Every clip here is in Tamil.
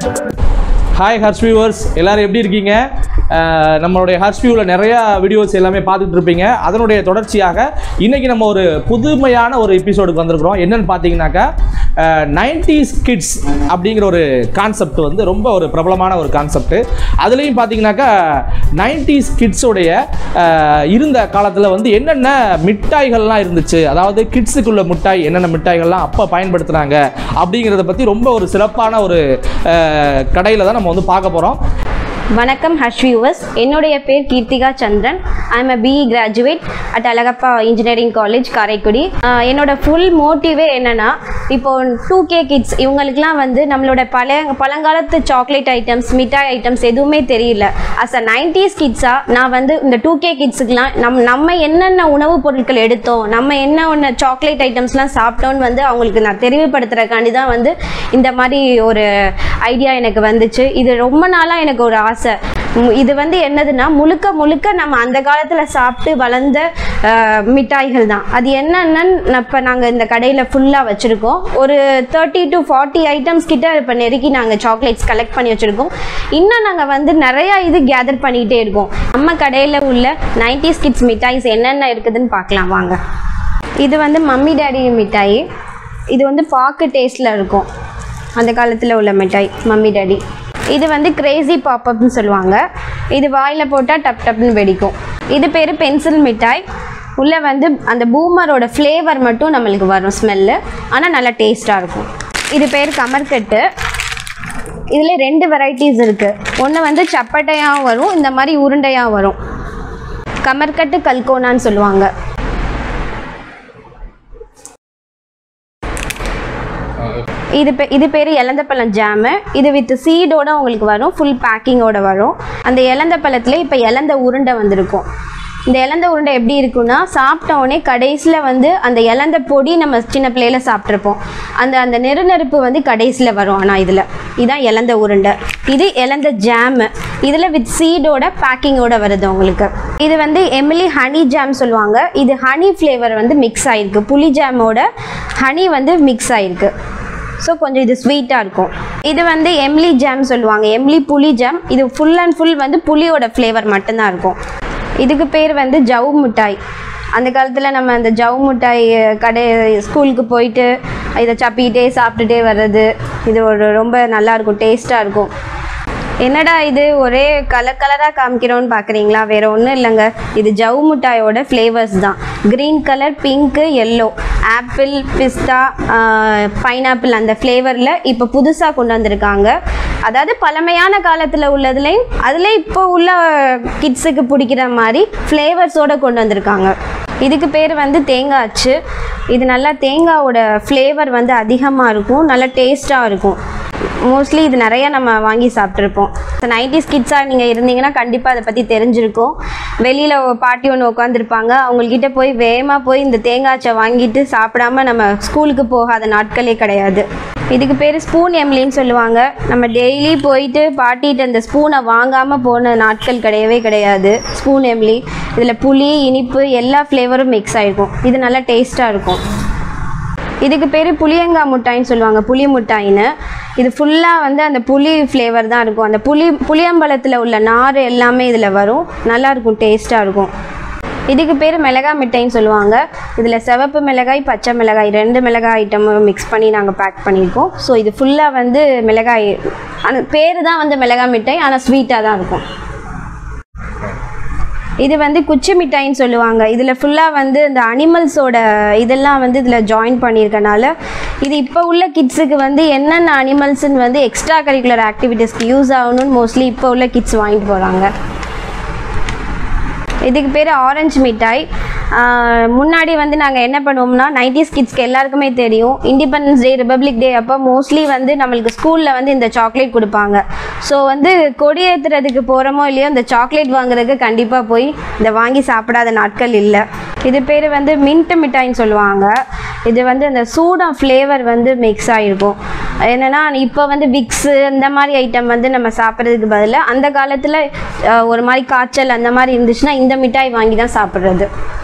ஹாய் ஹர்ஷ் வியூவர்ஸ் எல்லாரும் எப்படி இருக்கீங்க அஹ் நம்மளுடைய ஹர்ஷ் வியூவில் நிறையா வீடியோஸ் எல்லாமே பார்த்துட்டு இருப்பீங்க அதனுடைய தொடர்ச்சியாக இன்னைக்கு நம்ம ஒரு புதுமையான ஒரு எபிசோடுக்கு வந்திருக்கிறோம் என்னன்னு பார்த்தீங்கன்னாக்கா நைன்டிஸ் கிட்ஸ் அப்படிங்கிற ஒரு கான்செப்ட் வந்து ரொம்ப ஒரு பிரபலமான ஒரு கான்செப்ட் அதுலேயும் பார்த்தீங்கன்னாக்கா நைன்டிஸ் கிட்ஸுடைய இருந்த காலத்தில் வந்து என்னென்ன மிட்டாய்கள்லாம் இருந்துச்சு அதாவது கிட்ஸுக்குள்ள மிட்டாய் என்னென்ன மிட்டாய்கள்லாம் அப்போ பயன்படுத்துனாங்க அப்படிங்கிறத பற்றி ரொம்ப ஒரு சிறப்பான ஒரு கடையில் தான் நம்ம வந்து பார்க்க போகிறோம் வணக்கம் ஹர்ஷ் வியூவர்ஸ் என்னுடைய பேர் Keerthika Chandran I am a BE graduate at Alagappa engineering college Karaikudi ah என்னோட ஃபுல் மோட்டிவே என்னென்னா இப்போ டூ கே கிட்ஸ் இவங்களுக்குலாம் வந்து நம்மளோட பழைய பழங்காலத்து சாக்லேட் ஐட்டம்ஸ் மிட்டாய் ஐட்டம்ஸ் எதுவுமே தெரியல அஸ் அ நைன்டிஸ் கிட்ஸாக நான் வந்து இந்த டூ கே கிட்ஸுக்கெலாம் நம் நம்ம என்னென்ன உணவுப் பொருட்கள் எடுத்தோம் நம்ம என்ன ஒன்று சாக்லேட் ஐட்டம்ஸ்லாம் சாப்பிட்டோன்னு வந்து அவங்களுக்கு நான் தெரிவுபடுத்துறதுக்காண்டி தான் வந்து இந்த மாதிரி ஒரு ஐடியா எனக்கு வந்துச்சு இது ரொம்ப நாளாக எனக்கு ஒரு ஆசை மு- இது வந்து என்னதுன்னா முழுக்க முழுக்க நம்ம அந்த காலத்தில் சாப்பிட்டு வளர்ந்த அஹ், மிட்டாய்கள் தான் அது என்னென்னு இப்போ நாங்கள் இந்த கடையில் ஃபுல்லாக வச்சுருக்கோம் ஒரு தேர்ட்டி டு ஃபார்ட்டி ஐட்டம்ஸ் கிட்ட இப்போ நெருக்கி நாங்கள் சாக்லேட்ஸ் கலெக்ட் பண்ணி வச்சுருக்கோம் இன்னும் நாங்கள் வந்து நிறையா இது கேதர் பண்ணிக்கிட்டே இருக்கோம் நம்ம கடையில் உள்ள 90s கிட்ஸ் மிட்டாய்ஸ் என்னென்ன இருக்குதுன்னு பார்க்கலாம் வாங்க இது வந்து மம்மி டேடி மிட்டாய் இது வந்து பாக்கு டேஸ்ட்டில் இருக்கும் அந்த காலத்தில் உள்ள மிட்டாய் மம்மி டேடி இது வந்து கிரேசி பாப்பப்னு சொல்லுவாங்க இது வாயில் போட்டால் டப் டப்னு வெடிக்கும் இது பேர் பென்சில் மிட்டாய் உள்ளே வந்து அந்த பூமரோட ஃப்ளேவர் மட்டும் நம்மளுக்கு வரும் ஸ்மெல்லு ஆனால் நல்லா டேஸ்ட்டாக இருக்கும் இது பேர் கமர்கட்டு இதில் ரெண்டு வெரைட்டிஸ் இருக்குது ஒன்று வந்து சப்பட்டையாக வரும் இந்த மாதிரி உருண்டையாக வரும் கமர்கட்டு கல்கோனான்னு சொல்லுவாங்க இது பே இது பேர் இலந்தப்பழம் ஜாமு இது வித் சீடோட உங்களுக்கு வரும் ஃபுல் பேக்கிங்கோட வரும் அந்த இலந்த பழத்தில் இப்போ இலந்த உருண்டை வந்திருக்கும் இந்த இலந்த உருண்டை எப்படி இருக்குன்னா சாப்பிட்ட உடனே கடைசியில் வந்து அந்த இலந்த பொடி நம்ம சின்ன பிள்ளையில சாப்பிட்ருப்போம் அந்த அந்த நெரு நெருப்பு வந்து கடைசியில் வரும் ஆனால் இதில் இதுதான் இலந்த உருண்டை இது இலந்த ஜாமு இதில் வித் சீடோட பேக்கிங்கோட வருது உங்களுக்கு இது வந்து எமிலி ஹனி ஜாம் சொல்லுவாங்க இது ஹனி ஃப்ளேவர் வந்து மிக்ஸ் ஆகிருக்கு புளி ஜாமோட ஹனி வந்து மிக்ஸ் ஆகிருக்கு ஸோ கொஞ்சம் இது ஸ்வீட்டாக இருக்கும் இது வந்து எம்லி ஜாம் சொல்லுவாங்க எம்லி புளி ஜாம் இது ஃபுல் அண்ட் ஃபுல் வந்து புளியோட ஃப்ளேவர் மட்டும்தான் இருக்கும் இதுக்கு பேர் வந்து ஜவு மிட்டாய் அந்த காலத்தில் நம்ம அந்த ஜவு மிட்டாய் கடை ஸ்கூலுக்கு போயிட்டு இதை சப்பிக்கிட்டே சாப்பிட்டுட்டே வர்றது இது ஒரு ரொம்ப நல்லா இருக்கும் டேஸ்ட்டாக இருக்கும் என்னடா இது ஒரே கலர் கலராக காமிக்கிறோன்னு பார்க்குறீங்களா வேற ஒன்றும் இல்லைங்க இது ஜவு மிட்டாயோட ஃப்ளேவர்ஸ் தான் green colour pink yellow apple பிஸ்தா பைனாப்பிள் அந்த ஃப்ளேவரில் இப்போ புதுசாக கொண்டு வந்திருக்காங்க அதாவது பழமையான காலத்தில் உள்ளதுலேயும் அதில் இப்போ உள்ள கிட்ஸுக்கு பிடிக்கிற மாதிரி ஃப்ளேவர்ஸோடு கொண்டு வந்திருக்காங்க இதுக்கு பேர் வந்து தேங்காய் அச்சு இது நல்லா தேங்காவோட ஃப்ளேவர் வந்து அதிகமாக இருக்கும் நல்லா டேஸ்ட்டாக இருக்கும் மோஸ்ட்லி இது நிறைய நம்ம வாங்கி சாப்பிட்ருப்போம் நைன்டிஸ் கிட்ஸாக நீங்கள் இருந்தீங்கன்னா கண்டிப்பாக அதை பற்றி தெரிஞ்சிருக்கும் வெளியில் பாட்டி ஒன்று உட்காந்துருப்பாங்க அவங்கக்கிட்ட போய் வேகமாக போய் இந்த தேங்காய்ச்சை வாங்கிட்டு சாப்பிடாம நம்ம ஸ்கூலுக்கு போகாத நாட்களே கிடையாது இதுக்கு பேர் ஸ்பூன் எம்லின்னு சொல்லுவாங்க நம்ம டெய்லி போயிட்டு பாட்டிகிட்ட இந்த ஸ்பூனை வாங்காமல் போன நாட்கள் கிடையவே கிடையாது ஸ்பூன் எம்லி இதில் புளி இனிப்பு எல்லா ஃப்ளேவரும் மிக்ஸ் ஆகிருக்கும் இது நல்லா டேஸ்ட்டாக இருக்கும் இதுக்கு பேர் புளியங்காய் மிட்டாய்ன்னு சொல்லுவாங்க புளி மிட்டாயின்னு இது ஃபுல்லாக வந்து அந்த புளி ஃப்ளேவர் தான் இருக்கும் அந்த புளி புளியம்பழத்தில் உள்ள நார் எல்லாமே இதில் வரும் நல்லா இருக்கும் டேஸ்ட்டாக இருக்கும் இதுக்கு பேர் மிளகாய் மிட்டாய்ன்னு சொல்லுவாங்க இதில் சிவப்பு மிளகாய் பச்சை மிளகாய் ரெண்டு மிளகாய் ஐட்டமும் மிக்ஸ் பண்ணி நாங்கள் பேக் பண்ணியிருக்கோம் ஸோ இது ஃபுல்லாக வந்து மிளகாய் அந்த பேர் தான் வந்து மிளகாய் மிட்டாய் ஆனால் ஸ்வீட்டாக தான் இருக்கும் இது வந்து குச்சி மிட்டாய்ன்னு சொல்லுவாங்க இதில் ஃபுல்லாக வந்து இந்த அனிமல்ஸோட இதெல்லாம் வந்து இதில் ஜாயின் பண்ணியிருக்கனால இது இப்போ உள்ள கிட்ஸுக்கு வந்து என்னென்ன அனிமல்ஸ்ன்னு வந்து எக்ஸ்ட்ரா கரிக்குலர் ஆக்டிவிட்டீஸ்க்கு யூஸ் ஆகணும்னு மோஸ்ட்லி இப்போ உள்ள கிட்ஸ் வாங்கிட்டு போகிறாங்க இதுக்கு பேர் ஆரஞ்சு மிட்டாய் ஆஹ் முன்னாடி வந்து நாங்கள் என்ன பண்ணுவோம்னா நைன்டிஸ் கிட்ஸ்க்கு எல்லாருக்குமே தெரியும் இண்டிபெண்டன்ஸ் டே ரிப்பப்ளிக் டே அப்போ மோஸ்ட்லி வந்து நம்மளுக்கு ஸ்கூலில் வந்து இந்த சாக்லேட் கொடுப்பாங்க ஸோ வந்து கொடியேற்றுறதுக்கு போகிறோமோ இல்லையோ இந்த சாக்லேட் வாங்குறதுக்கு கண்டிப்பாக போய் இதை வாங்கி சாப்பிடாத நாட்கள் இல்லை இது பேர் வந்து மின்ட் மிட்டாய்ன்னு சொல்லுவாங்க இது வந்து அந்த சூடம் ஃப்ளேவர் வந்து மிக்ஸ் ஆகிருக்கும் என்னென்னா இப்போ வந்து விக்ஸு இந்த மாதிரி ஐட்டம் வந்து நம்ம சாப்பிட்றதுக்கு பதிலாக அந்த காலத்தில் ஒரு மாதிரி காய்ச்சல் அந்த மாதிரி இருந்துச்சுன்னா இந்த மிட்டாய் வாங்கி தான் சாப்பிட்றது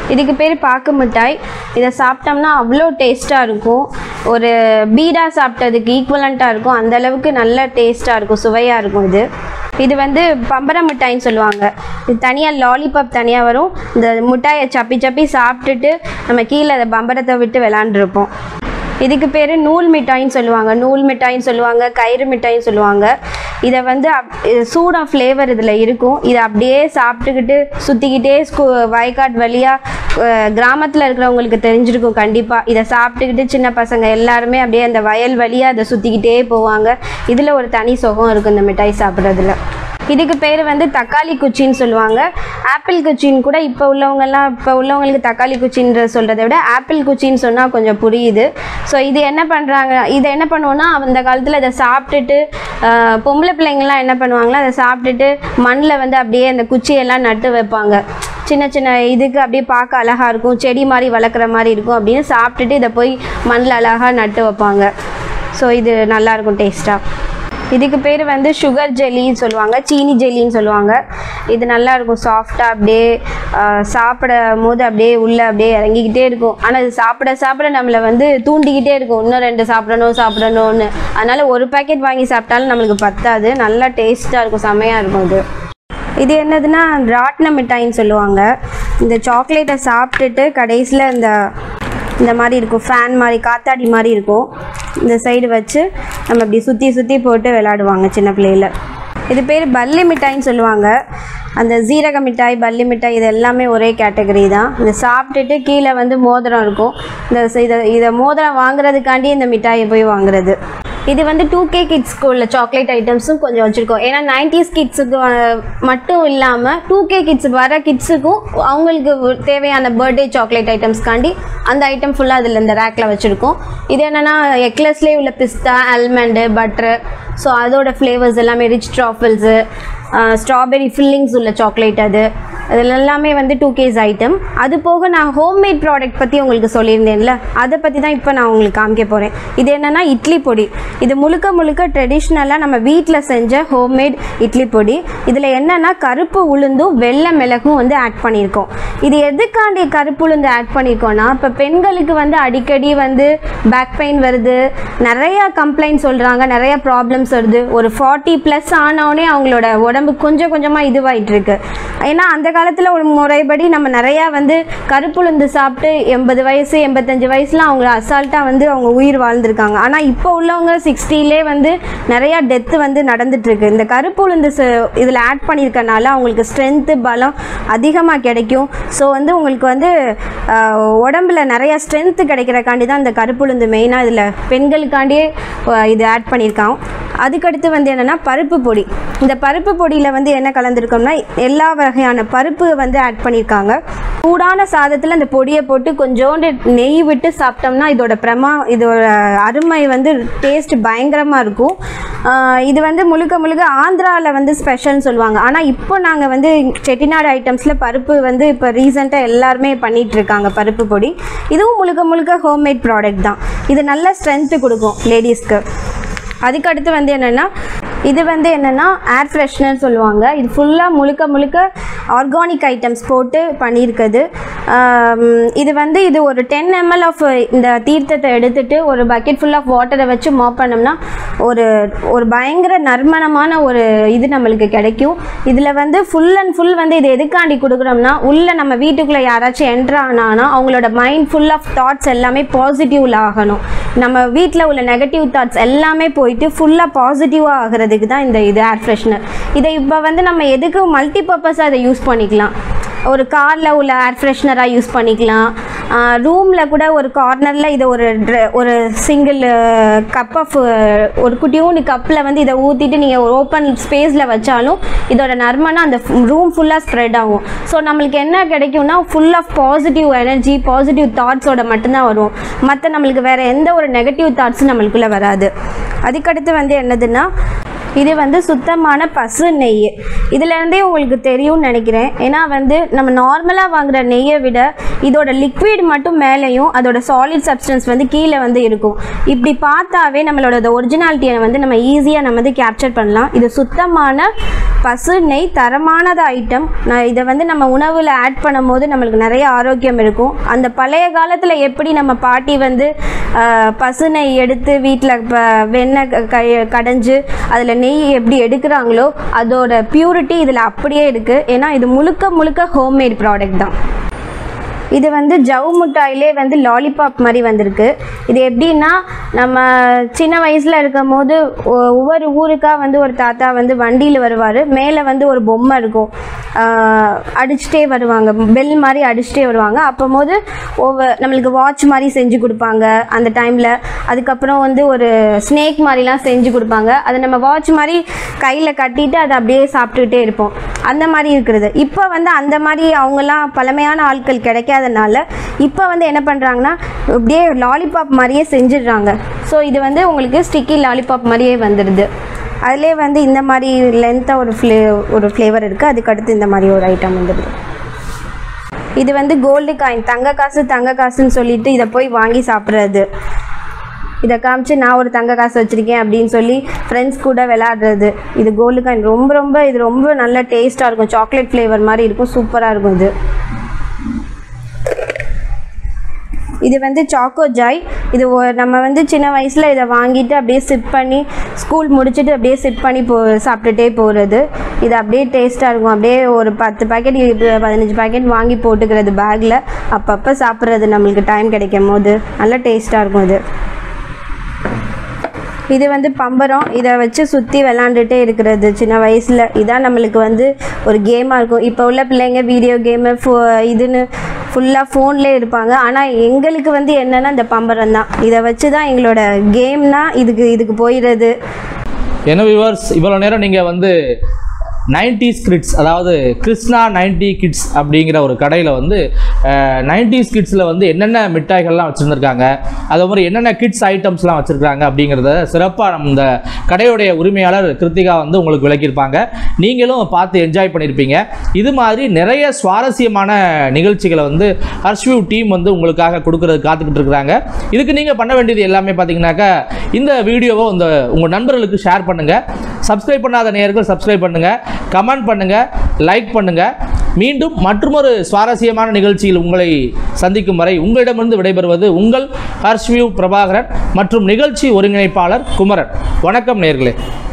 இதுக்கு பேர் பாக்கு மிட்டாய் இதை சாப்பிட்டோம்னா அவ்வளோ டேஸ்ட்டாக இருக்கும் ஒரு பீடா சாப்பிட்டதுக்கு ஈக்குவலண்ட்டாக இருக்கும் அந்த அளவுக்கு நல்ல டேஸ்ட்டாக இருக்கும் சுவையாக இருக்கும் இது இது வந்து பம்பர மிட்டாய்ன்னு சொல்லுவாங்க இது தனியாக லாலிபாப் தனியாக வரும் இந்த மிட்டாயை சப்பி சப்பி சாப்பிட்டுட்டு நம்ம கீழே அந்த பம்பரத்தை விட்டு விளாண்டுருப்போம் இதுக்கு பேர் நூல் மிட்டாய்ன்னு சொல்லுவாங்க நூல் மிட்டாய்ன்னு சொல்லுவாங்க கயிறு மிட்டாய்ன்னு சொல்லுவாங்க இதை வந்து அப் இது சூடாக ஃப்ளேவர் இதில் இருக்கும் இதை அப்படியே சாப்பிட்டுக்கிட்டு சுற்றிக்கிட்டே ஸ்கூ வயக்காட் வழியாக கிராமத்தில் இருக்கிறவங்களுக்கு தெரிஞ்சிருக்கும் கண்டிப்பாக இதை சாப்பிட்டுக்கிட்டு சின்ன பசங்க எல்லாருமே அப்படியே அந்த வயல் வழியாக அதை சுற்றிக்கிட்டே போவாங்க இதில் ஒரு தனி சுகம் இருக்கும் இந்த மிட்டாய் சாப்பிட்றதுல இதுக்கு பேர் வந்து தக்காளி குச்சின்னு சொல்லுவாங்க ஆப்பிள் குச்சின்னு கூட இப்போ உள்ளவங்கெல்லாம் இப்போ உள்ளவங்களுக்கு தக்காளி குச்சின்ற சொல்கிறத விட ஆப்பிள் குச்சின்னு சொன்னால் கொஞ்சம் புரியுது ஸோ இது என்ன பண்ணுறாங்க இதை என்ன பண்ணுவோன்னா அந்த காலத்தில் இதை சாப்பிட்டுட்டு ஆஹ், பொம்பளை பிள்ளைங்கள்லாம் என்ன பண்ணுவாங்களோ அதை சாப்பிட்டுட்டு மண்ணில் வந்து அப்படியே அந்த குச்சியெல்லாம் நட்டு வைப்பாங்க சின்ன சின்ன இதுக்கு அப்படியே பார்க்க அழகாக இருக்கும் செடி மாதிரி வளர்க்குற மாதிரி இருக்கும் அப்படின்னு சாப்பிட்டுட்டு இதை போய் மண்ணில் அழகாக நட்டு வைப்பாங்க ஸோ இது நல்லாயிருக்கும் டேஸ்ட்டாக இதுக்கு பேர் வந்து சுகர் ஜெல்லின்னு சொல்லுவாங்க சீனி ஜெல்லின்னு சொல்லுவாங்க இது நல்லா இருக்கும் சாஃப்டாக அப்படியே ஆஹ், சாப்பிடும் போது அப்படியே உள்ளே அப்படியே இறங்கிக்கிட்டே இருக்கும் ஆனால் இது சாப்பிட சாப்பிட நம்மளை வந்து தூண்டிக்கிட்டே இருக்கும் இன்னும் ரெண்டு சாப்பிடணும் சாப்பிடணும்னு அதனால் ஒரு பாக்கெட் வாங்கி சாப்பிட்டாலும் நம்மளுக்கு பத்தாது நல்லா டேஸ்ட்டாக இருக்கும் செமையாக இருக்கும் இது இது என்னதுன்னா ராட்ன மிட்டாய்ன்னு சொல்லுவாங்க இந்த சாக்லேட்டை சாப்பிட்டுட்டு கடைசியில் இந்த இந்த மாதிரி இருக்கும் ஃபேன் மாதிரி காத்தாடி மாதிரி இருக்கும் இந்த சைடு வச்சு நம்ம இப்படி சுற்றி சுற்றி போட்டு விளையாடுவாங்க சின்ன பிள்ளையில இது பேர் பல்லி மிட்டாய்ன்னு சொல்லுவாங்க அந்த ஜீரக மிட்டாய் பல்லி மிட்டாய் இது எல்லாமே ஒரே கேட்டகரி தான் இதை சாப்பிட்டுட்டு கீழே வந்து மோதிரம் இருக்கும் இந்த ச- இதை இதை மோதிரம் வாங்குறதுக்காண்டி இந்த மிட்டாயை போய் வாங்குறது இது வந்து டூ கே கிட்ஸ்க்கு உள்ள சாக்லேட் ஐட்டம்ஸும் கொஞ்சம் வச்சுருக்கோம் ஏன்னா நைன்டிஸ் கிட்ஸுக்கு மட்டும் இல்லாமல் டூ கே கிட்ஸ் வர கிட்ஸுக்கும் அவங்களுக்கு தேவையான பர்த்டே சாக்லேட் ஐட்டம்ஸ்க்காண்டி அந்த ஐட்டம் ஃபுல்லாக அதில் இந்த ரேக்கில் வச்சுருக்கோம் இது என்னென்னா எக்லஸ்லேயே உள்ள பிஸ்தா ஆல்மண்டு பட்ரு ஸோ அதோட ஃப்ளேவர்ஸ் எல்லாமே ரிச் ட்ராஃபிள்ஸு ஸ்ட்ராபெரி ஃபில்லிங்ஸ் உள்ள சாக்லேட் அது அதில் எல்லாமே வந்து டூ கேஸ் ஐட்டம் அது போக நான் ஹோம்மேட் ப்ராடக்ட் பற்றி உங்களுக்கு சொல்லியிருந்தேன்ல அதை பற்றி தான் இப்போ நான் உங்களுக்கு காமிக்க போகிறேன் இது என்னென்னா இட்லி பொடி இது முழுக்க முழுக்க ட்ரெடிஷ்னலாக நம்ம வீட்டில் செஞ்ச ஹோம்மேட் இட்லி பொடி இதில் என்னென்னா கருப்பு உளுந்தும் வெள்ளை மிளகும் வந்து ஆட் பண்ணியிருக்கோம் இது எதுக்காண்டி கருப்பு உளுந்து ஆட் பண்ணியிருக்கோன்னா இப்போ பெண்களுக்கு வந்து அடிக்கடி வந்து பேக் பெயின் வருது நிறையா கம்ப்ளைண்ட் சொல்கிறாங்க நிறைய ப்ராப்ளம்ஸ் வருது ஒரு ஃபார்ட்டி ப்ளஸ் ஆனவுடனே அவங்களோட உடம்பு கொஞ்சம் கொஞ்சமாக இதுவாயிட்டு இருக்கு ஏன்னா அந்த காலத்தில் ஒரு முறைப்படி நம்ம நிறையா வந்து கருப்புளுந்து சாப்பிட்டு எண்பது வயசு எண்பத்தஞ்சு வயசுலாம் அவங்க அசால்ட்டாக வந்து அவங்க உயிர் வாழ்ந்திருக்காங்க ஆனால் இப்போ உள்ளவங்க சிக்ஸ்டிலே வந்து நிறையா டெத்து வந்து நடந்துட்டு இருக்கு இந்த கருப்புளுந்து இதில் ஆட் பண்ணியிருக்கனால அவங்களுக்கு ஸ்ட்ரென்த்து பலம் அதிகமாக கிடைக்கும் ஸோ வந்து உங்களுக்கு வந்து ஆஹ், உடம்புல நிறைய ஸ்ட்ரென்த்து கிடைக்கிறக்காண்டி தான் இந்த கருப்புளுந்து மெயினாக இதில் பெண்களுக்காண்டியே ஆஹ், இது ஆட் பண்ணியிருக்கான் அதுக்கடுத்து வந்து என்னென்னா பருப்பு பொடி இந்த பருப்பு பொடியில் வந்து என்ன கலந்துருக்கோம்னா எல்லா வகையான பருப்பு வந்து ஆட் பண்ணியிருக்காங்க சூடான சாதத்தில் அந்த பொடியை போட்டு கொஞ்சோண்டு நெய் விட்டு சாப்பிட்டோம்னா இதோட பிரமா இதோட அருமை வந்து டேஸ்ட் பயங்கரமாக இருக்கும் ஆஹ் இது வந்து முழுக்க முழுக்க ஆந்திராவில் வந்து ஸ்பெஷல்னு சொல்லுவாங்க ஆனால் இப்போ நாங்கள் வந்து செட்டிநாடு ஐட்டம்ஸில் பருப்பு வந்து இப்போ ரீசெண்டாக எல்லாருமே பண்ணிட்டு இருக்காங்க பருப்பு பொடி இதுவும் முழுக்க முழுக்க ஹோம்மேட் ப்ராடக்ட் தான் இது நல்ல ஸ்ட்ரென்த்து கொடுக்கும் லேடிஸ்க்கு அதுக்கடுத்து வந்து என்னென்னா இது வந்து என்னென்னா ஏர் ஃப்ரெஷ்னர் சொல்லுவாங்க இது ஃபுல்லாக முழுக்க முழுக்க ஆர்கானிக் ஐட்டம்ஸ் போட்டு பண்ணியிருக்குது ஆம், இது வந்து இது ஒரு டென் எம்எல் ஆஃப் இந்த தீர்த்தத்தை எடுத்துட்டு ஒரு பக்கெட் ஃபுல் ஆஃப் வாட்டரை வச்சு மாப் பண்ணோம்னா ஒரு ஒரு பயங்கர நறுமணமான ஒரு இது நம்மளுக்கு கிடைக்கும் இதில் வந்து ஃபுல் அண்ட் ஃபுல் வந்து இது எதுக்காண்டி கொடுக்குறோம்னா உள்ளே நம்ம வீட்டுக்குள்ளே யாராச்சும் என்ட்ரு ஆனானா அவங்களோட மைண்ட் ஃபுல் ஆஃப் தாட்ஸ் எல்லாமே பாசிட்டிவ்ல ஆகணும் நம்ம வீட்டில் உள்ள நெகட்டிவ் தாட்ஸ் எல்லாமே போயிட்டு ஃபுல்லாக பாசிட்டிவாக ஆகிறதுக்கு தான் இந்த இது ஏர் ஃப்ரெஷ்னர் இதை இப்போ வந்து நம்ம எதுக்கு மல்டி பர்பஸாக இதை யூஸ் பண்ணிக்கலாம் ஒரு காரில் உள்ள ஏர் ஃப்ரெஷ்னராக யூஸ் பண்ணிக்கலாம் ரூமில் கூட ஒரு கார்னரில் இதை ஒரு dr- ஒரு சிங்கிள் கப் ஆஃப் ஒரு குட்டியூண்டு கப்பில் வந்து இதை ஊற்றிட்டு நீங்கள் ஒரு ஓப்பன் ஸ்பேஸில் வச்சாலும் இதோட நறுமணம் அந்த ரூம் ஃபுல்லாக ஸ்ப்ரெட் ஆகும் ஸோ நம்மளுக்கு என்ன கிடைக்கும்னா full of positive energy positive தாட்ஸோட மட்டும்தான் வரும் மற்ற நம்மளுக்கு வேறு எந்த ஒரு நெகட்டிவ் தாட்ஸும் நம்மளுக்குள்ளே வராது அதுக்கடுத்து வந்து என்னதுன்னா இது வந்து சுத்தமான பசு நெய் இதுலேருந்தே உங்களுக்கு தெரியும்னு நினைக்கிறேன் ஏன்னா வந்து நம்ம நார்மலாக வாங்குற நெய்யை விட இதோட லிக்விட் மட்டும் மேலேயும் அதோட சாலிட் சப்ஸ்டன்ஸ் வந்து கீழே வந்து இருக்கும் இப்படி பார்த்தாவே நம்மளோட ஒரிஜினாலிட்டியை வந்து நம்ம ஈஸியாக நம்ம வந்து கேப்சர் பண்ணலாம் இது சுத்தமான பசு நெய் தரமானது ஐட்டம் நான் இதை வந்து நம்ம உணவில் ஆட் பண்ணும்போது நம்மளுக்கு நிறைய ஆரோக்கியம் இருக்கும் அந்த பழைய காலத்தில் எப்படி நம்ம பாட்டி வந்து ஆஹ், பசு நெய் எடுத்து வீட்டில் இப்போ வெண்ணெய் க- க- கடைஞ்சு அதில் நெய் எப்படி எடுக்கிறாங்களோ அதோட பியூரிட்டி இதில் அப்படியே இருக்குது ஏன்னா இது முழுக்க முழுக்க ஹோம்மேட் ப்ராடக்ட் தான் இது வந்து ஜவு மிட்டாயிலே வந்து லாலிபாப் மாதிரி வந்திருக்கு இது எப்படின்னா நம்ம சின்ன வயசில் இருக்கும் போது ஒ- ஒவ்வொரு ஊருக்காக வந்து ஒரு தாத்தா வந்து வண்டியில் வருவார் மேலே வந்து ஒரு பொம்மை இருக்கும் ஆஹ் அடிச்சுட்டே வருவாங்க பெல் மாதிரி அடிச்சுட்டே வருவாங்க அப்போ போது ஒவ்வொரு நம்மளுக்கு வாட்ச் மாதிரி செஞ்சு கொடுப்பாங்க அந்த டைமில் அதுக்கப்புறம் வந்து ஒரு ஸ்னேக் மாதிரிலாம் செஞ்சு கொடுப்பாங்க அதை நம்ம வாட்ச் மாதிரி கையில் கட்டிட்டு அதை அப்படியே சாப்பிட்டுக்கிட்டே இருப்போம் அந்த மாதிரி இருக்கிறது இப்போ வந்து அந்த மாதிரி அவங்கெல்லாம் பழமையான ஆட்கள் கிடைக்காதனால இப்போ வந்து என்ன பண்ணுறாங்கன்னா அப்படியே லாலிபாப் மாதிரியே செஞ்சிடுறாங்க ஸோ இது வந்து உங்களுக்கு ஸ்டிக்கி லாலிபாப் மாதிரியே வந்துடுது அதிலே வந்து இந்த மாதிரி லென்த்தாக ஒரு ஃப்ளே ஒரு ஃப்ளேவர் இருக்குது அதுக்கடுத்து இந்த மாதிரி ஒரு ஐட்டம் வந்துடுது இது வந்து கோல்டு காயின் தங்க காசு தங்க காசுன்னு சொல்லிட்டு இதை போய் வாங்கி சாப்பிட்றது இதை காமிச்சு நான் ஒரு தங்க காசு வச்சுருக்கேன் அப்படின்னு சொல்லி ஃப்ரெண்ட்ஸ் கூட விளையாடுறது இது கோல்டு காயின் ரொம்ப ரொம்ப இது ரொம்ப நல்ல டேஸ்ட்டாக இருக்கும் சாக்லேட் ஃப்ளேவர் மாதிரி இருக்கும் சூப்பராக இருக்கும் இது இது வந்து சாக்கோ ஜாய் இது ஒ- நம்ம வந்து சின்ன வயசில் இதை வாங்கிட்டு அப்படியே சிப் பண்ணி ஸ்கூல் முடிச்சுட்டு அப்படியே சிப் பண்ணி போ சாப்பிட்டுட்டே போகிறது இது அப்படியே டேஸ்ட்டாக இருக்கும் அப்படியே ஒரு பத்து பாக்கெட் பதினஞ்சு பாக்கெட் வாங்கி போட்டுக்கிறது பேக்கில் அப்பப்போ சாப்பிட்றது நம்மளுக்கு டைம் கிடைக்கும் போது நல்ல டேஸ்ட்டாக இருக்கும் இது இது வந்து பம்பரம் இதை வச்சு சுற்றி விளாண்டுட்டே இருக்கிறது சின்ன வயசில் இதான் நம்மளுக்கு வந்து ஒரு கேமாக இருக்கும் இப்போ உள்ள பிள்ளைங்க வீடியோ கேமு ஃபோ இதுன்னு ஃபுல்லாக ஃபோன்லேயே இருப்பாங்க ஆனால் எங்களுக்கு வந்து என்னென்னா இந்த பம்பரம் தான் இதை வச்சு தான் எங்களோட கேம்னா இதுக்கு இதுக்கு போயிடுறது என்ன வியூவர்ஸ் இவ்வளோ நேரம் நீங்கள் வந்து 90s கிட்ஸ் அதாவது கிருஷ்ணா 90 கிட்ஸ் அப்படிங்கிற ஒரு கடையில் வந்து நைன்டிஸ் கிட்ஸில் வந்து என்னென்ன மிட்டாய்கள்லாம் வச்சுருந்துருக்காங்க அதே மாதிரி என்னென்ன கிட்ஸ் ஐட்டம்ஸ்லாம் வச்சுருக்காங்க அப்படிங்கிறத சிறப்பாக நம்ம இந்த கடையுடைய உரிமையாளர் கிருத்திகா வந்து உங்களுக்கு விளக்கியிருப்பாங்க நீங்களும் பார்த்து என்ஜாய் பண்ணியிருப்பீங்க இது மாதிரி நிறைய சுவாரஸ்யமான நிகழ்ச்சிகளை வந்து ஹர்ஷ்வியூ டீம் வந்து உங்களுக்காக கொடுக்கறது காத்துக்கிட்டு இருக்கிறாங்க இதுக்கு நீங்கள் பண்ண வேண்டியது எல்லாமே பார்த்தீங்கன்னாக்கா இந்த வீடியோவை இந்த உங்கள் நண்பர்களுக்கு ஷேர் பண்ணுங்கள் சப்ஸ்கிரைப் பண்ணாத நேயர்கள் சப்ஸ்கிரைப் பண்ணுங்கள் கமெண்ட் பண்ணுங்கள் லைக் பண்ணுங்கள் மீண்டும் மற்றொரு சுவாரஸ்யமான நிகழ்ச்சியில் உங்களை சந்திக்கும் வரை உங்களிடமிருந்து விடைபெறுவது உங்கள் ஹர்ஷ்வியூ பிரபாகரன் மற்றும் நிகழ்ச்சி ஒருங்கிணைப்பாளர் குமரன் வணக்கம் நேர்களே